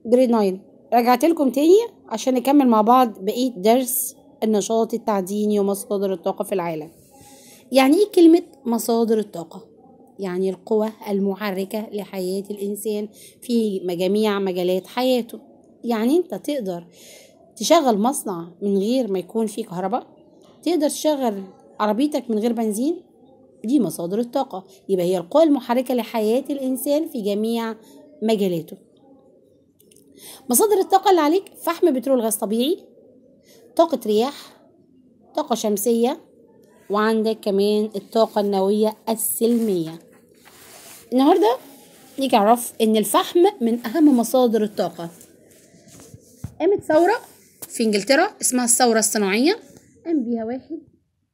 جريد 9 رجعت لكم تاني عشان نكمل مع بعض بقية درس النشاط التعديني ومصادر الطاقة في العالم يعني ايه كلمة مصادر الطاقة؟ يعني القوى المحركة لحياة الإنسان في جميع مجالات حياته يعني انت تقدر تشغل مصنع من غير ما يكون فيه كهرباء تقدر تشغل عربيتك من غير بنزين دي مصادر الطاقة يبقى هي القوى المحركة لحياة الإنسان في جميع مجالاته مصادر الطاقة اللي عليك فحم بترول غاز طبيعي طاقة رياح طاقة شمسية وعندك كمان الطاقة النووية السلمية النهاردة نيجي نعرف ان الفحم من اهم مصادر الطاقة قامت ثورة في انجلترا اسمها الثورة الصناعية قام بيها واحد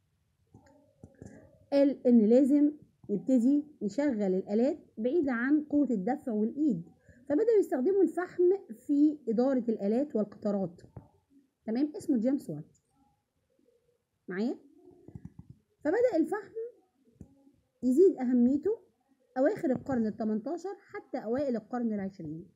قال ان لازم نبتدي نشغل الالات بعيدة عن قوة الدفع والايد فبدأوا يستخدموا الفحم في إدارة الآلات والقطارات تمام اسمه جيمس وات معايا فبدأ الفحم يزيد أهميته أواخر القرن التمنتاشر حتى أوائل القرن العشرين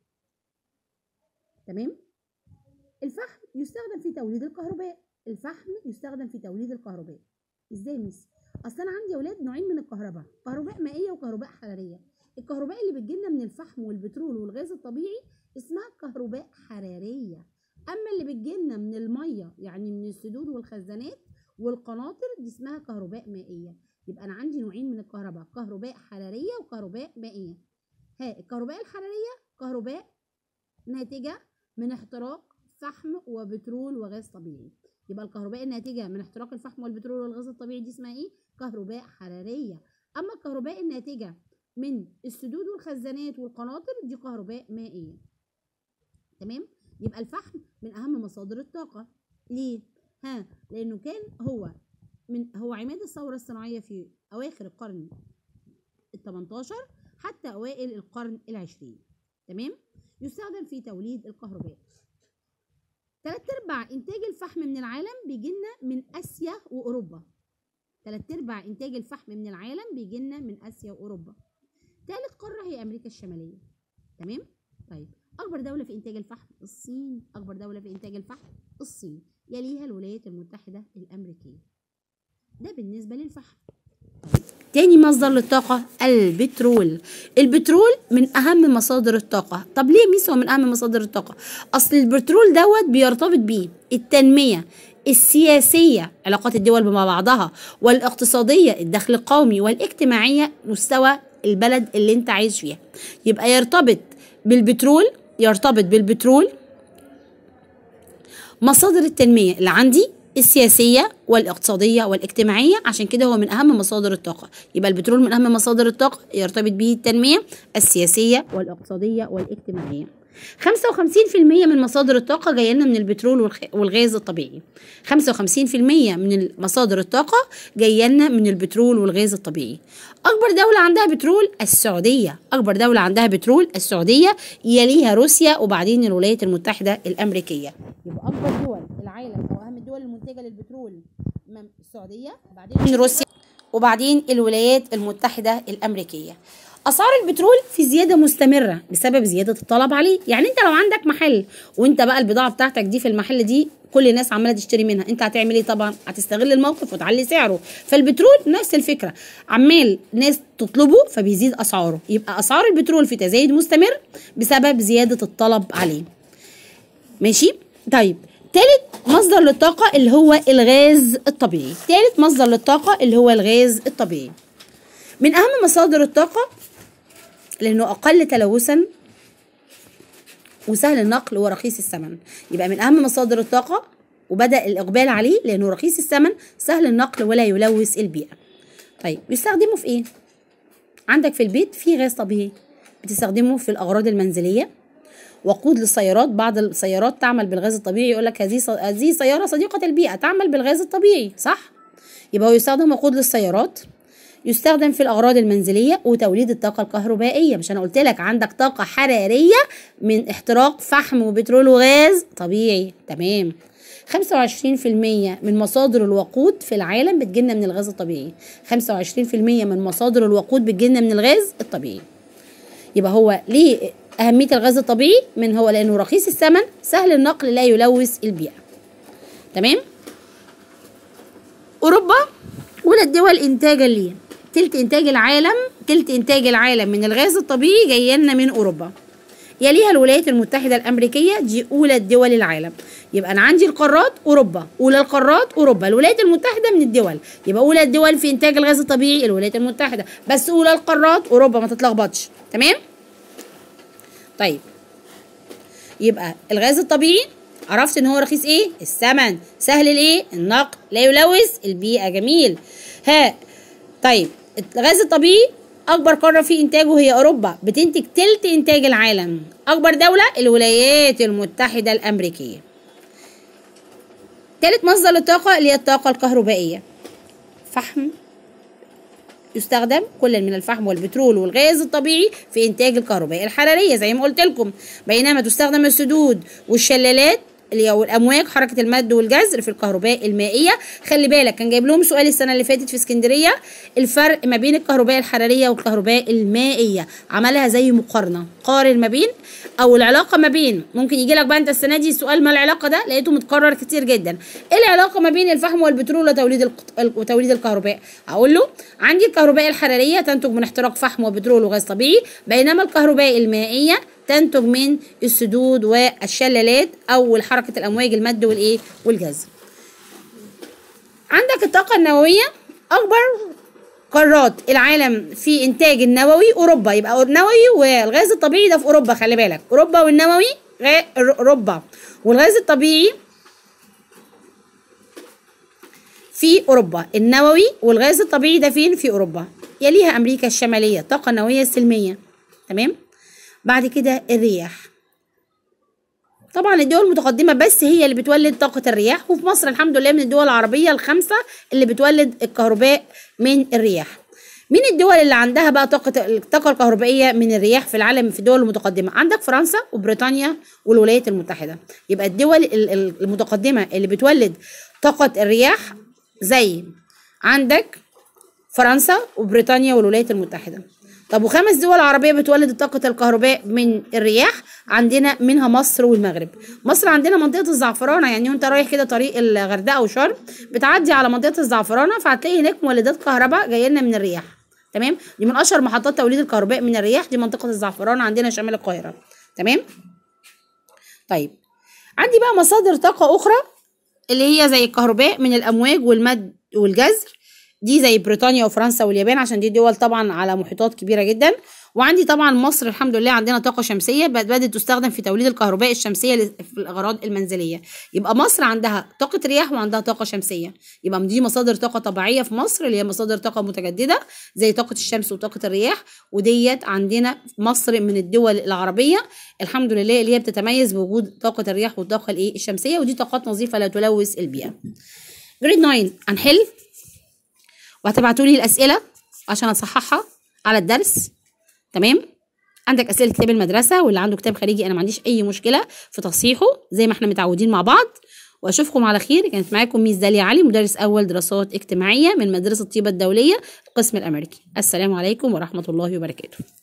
تمام الفحم يستخدم في توليد الكهرباء الفحم يستخدم في توليد الكهرباء ازاي مس اصل انا عندي اولاد نوعين من الكهرباء كهرباء مائيه وكهرباء حراريه الكهرباء اللي بتجيلنا من الفحم والبترول والغاز الطبيعي اسمها كهرباء حراريه اما اللي بتجيلنا من الميه يعني من السدود والخزانات والقناطر دي اسمها كهرباء مائيه يبقى انا عندي نوعين من الكهرباء كهرباء حراريه وكهرباء مائيه ها الكهرباء الحراريه كهرباء ناتجه من احتراق فحم وبترول وغاز طبيعي يبقى الكهرباء الناتجة من احتراق الفحم والبترول والغاز الطبيعي دي اسمها ايه؟ كهرباء حرارية أما الكهرباء الناتجة من السدود والخزانات والقناطر دي كهرباء مائية تمام؟ يبقى الفحم من أهم مصادر الطاقة ليه؟ ها لأنه كان هو من هو عماد الثورة الصناعية في أواخر القرن ال 18 حتى أوائل القرن العشرين تمام؟ يستخدم في توليد الكهرباء تلات ارباع انتاج الفحم من العالم بيجيلنا من اسيا واوروبا تلات ارباع انتاج الفحم من العالم بيجيلنا من اسيا واوروبا تالت قاره هي امريكا الشماليه تمام طيب اكبر دوله في انتاج الفحم الصين اكبر دوله في انتاج الفحم الصين يليها الولايات المتحده الامريكيه ده بالنسبه للفحم تاني مصدر للطاقة البترول البترول من أهم مصادر الطاقة طب ليه ميس هو من أهم مصادر الطاقة أصل البترول دوت بيرتبط بيه التنمية السياسية علاقات الدول مع بعضها والاقتصادية الدخل القومي والاجتماعية مستوى البلد اللي انت عايش فيها يبقى يرتبط بالبترول يرتبط بالبترول مصادر التنمية اللي عندي السياسية والاقتصادية والاجتماعية عشان كده هو من أهم مصادر الطاقة يبقى البترول من أهم مصادر الطاقة يرتبط به التنمية السياسية والاقتصادية والاجتماعية 55% من مصادر الطاقة جاية لنا من البترول والغاز الطبيعي 55% من مصادر الطاقة جاية لنا من البترول والغاز الطبيعي أكبر دولة عندها بترول السعودية أكبر دولة عندها بترول السعودية يليها روسيا وبعدين الولايات المتحدة الأمريكية يبقى أكبر دول العالم أو أهم الدول المنتجة للبترول السعودية بعدين روسيا وبعدين الولايات المتحدة الأمريكية اسعار البترول في زياده مستمره بسبب زياده الطلب عليه يعني انت لو عندك محل وانت بقى البضاعه بتاعتك دي في المحل دي كل الناس عماله تشتري منها انت هتعمل ايه طبعا هتستغل الموقف وتعلي سعره فالبترول نفس الفكره عمال ناس تطلبه فبيزيد اسعاره يبقى اسعار البترول في تزايد مستمر بسبب زياده الطلب عليه ماشي طيب تالت مصدر للطاقة اللي هو الغاز الطبيعي تالت مصدر للطاقة اللي هو الغاز الطبيعي من أهم مصادر الطاقة لأنه أقل تلوثا وسهل النقل ورخيص الثمن يبقى من أهم مصادر الطاقة وبدأ الإقبال عليه لأنه رخيص الثمن سهل النقل ولا يلوث البيئة طيب بيستخدمه في إيه؟ عندك في البيت في غاز طبيعي بتستخدمه في الأغراض المنزلية وقود للسيارات بعض السيارات تعمل بالغاز الطبيعي يقول لك هذه هذه سيارة صديقة البيئة تعمل بالغاز الطبيعي صح؟ يبقى هو يستخدم وقود للسيارات يستخدم في الأغراض المنزلية وتوليد الطاقة الكهربائية مش أنا قلت لك عندك طاقة حرارية من احتراق فحم وبترول وغاز طبيعي تمام 25% من مصادر الوقود في العالم بتجيلنا من الغاز الطبيعي 25% من مصادر الوقود بتجيلنا من الغاز الطبيعي يبقى هو ليه أهمية الغاز الطبيعي من هو لأنه رخيص الثمن سهل النقل لا يلوث البيئة تمام أوروبا أولى الدول إنتاجا ليه تلت إنتاج العالم تلت إنتاج العالم من الغاز الطبيعي جاي لنا من أوروبا يليها الولايات المتحدة الأمريكية دي أولى الدول العالم يبقى أنا عندي القارات أوروبا أولى القارات أوروبا الولايات المتحدة من الدول يبقى أولى الدول في إنتاج الغاز الطبيعي الولايات المتحدة بس أولى القارات أوروبا ما تتلخبطش تمام طيب يبقى الغاز الطبيعي عرفت ان هو رخيص ايه الثمن سهل الايه النقل لا يلوث البيئه جميل ها طيب الغاز الطبيعي اكبر قاره في انتاجه هي اوروبا بتنتج تلت انتاج العالم اكبر دوله الولايات المتحده الامريكيه تالت مصدر للطاقه اللي هي الطاقه الكهربائيه فحم يستخدم كل من الفحم والبترول والغاز الطبيعي في انتاج الكهرباء الحراريه زي ما قلت لكم بينما تستخدم السدود والشلالات اللي هو الامواج حركه المد والجزر في الكهرباء المائيه خلي بالك كان جايب لهم سؤال السنه اللي فاتت في اسكندريه الفرق ما بين الكهرباء الحراريه والكهرباء المائيه عملها زي مقارنه قارن ما بين او العلاقه ما بين ممكن يجي لك بقى انت السنه دي سؤال ما العلاقه ده لقيته متكرر كتير جدا ايه العلاقه ما بين الفحم والبترول وتوليد الق- وتوليد الكهرباء اقول له عندي الكهرباء الحراريه تنتج من احتراق فحم وبترول وغاز طبيعي بينما الكهرباء المائيه تنتج من السدود والشلالات او حركه الامواج المد والايه والجزر عندك الطاقه النوويه اكبر قارات العالم في انتاج النووي اوروبا يبقى النووي والغاز الطبيعي ده في اوروبا خلي بالك اوروبا والنووي غا- اوروبا والغاز الطبيعي في اوروبا النووي والغاز الطبيعي ده فين في اوروبا يليها امريكا الشماليه الطاقه النوويه السلميه تمام بعد كده الرياح طبعا الدول المتقدمة بس هي اللي بتولد طاقة الرياح وفي مصر الحمد لله من الدول العربية الخمسة اللي بتولد الكهرباء من الرياح مين الدول اللي عندها بقى طاقة الطاقة الكهربائية من الرياح في العالم في الدول المتقدمة عندك فرنسا وبريطانيا والولايات المتحدة يبقى الدول ال- ال- المتقدمة اللي بتولد طاقة الرياح زي عندك فرنسا وبريطانيا والولايات المتحدة طب وخمس دول عربية بتولد طاقة الكهرباء من الرياح عندنا منها مصر والمغرب مصر عندنا منطقة الزعفرانة يعني وانت رايح كده طريق الغردقة وشرم بتعدي على منطقة الزعفرانة فهتلاقي هناك مولدات كهرباء جاية لنا من الرياح تمام دي من اشهر محطات توليد الكهرباء من الرياح دي منطقة الزعفرانة عندنا شمال القاهرة تمام طيب عندي بقى مصادر طاقة أخرى اللي هي زي الكهرباء من الأمواج والمد والجزر دي زي بريطانيا وفرنسا واليابان عشان دي دول طبعا على محيطات كبيرة جدا وعندي طبعا مصر الحمد لله عندنا طاقة شمسية بقت بدأت تستخدم في توليد الكهرباء الشمسية لل- في الأغراض المنزلية يبقى مصر عندها طاقة رياح وعندها طاقة شمسية يبقى دي مصادر طاقة طبيعية في مصر اللي هي مصادر طاقة متجددة زي طاقة الشمس وطاقة الرياح وديت عندنا في مصر من الدول العربية الحمد لله اللي هي بتتميز بوجود طاقة الرياح والطاقة الايه الشمسية ودي طاقات نظيفة لا تلوث البيئة جريد 9 هنحل وهتبعتوا لي الاسئله عشان اصححها على الدرس تمام عندك اسئله كتاب المدرسه واللي عنده كتاب خارجي انا ما عنديش اي مشكله في تصحيحه زي ما احنا متعودين مع بعض واشوفكم على خير كانت معاكم ميس داليا علي مدرس اول دراسات اجتماعيه من مدرسه طيبه الدوليه القسم الامريكي السلام عليكم ورحمه الله وبركاته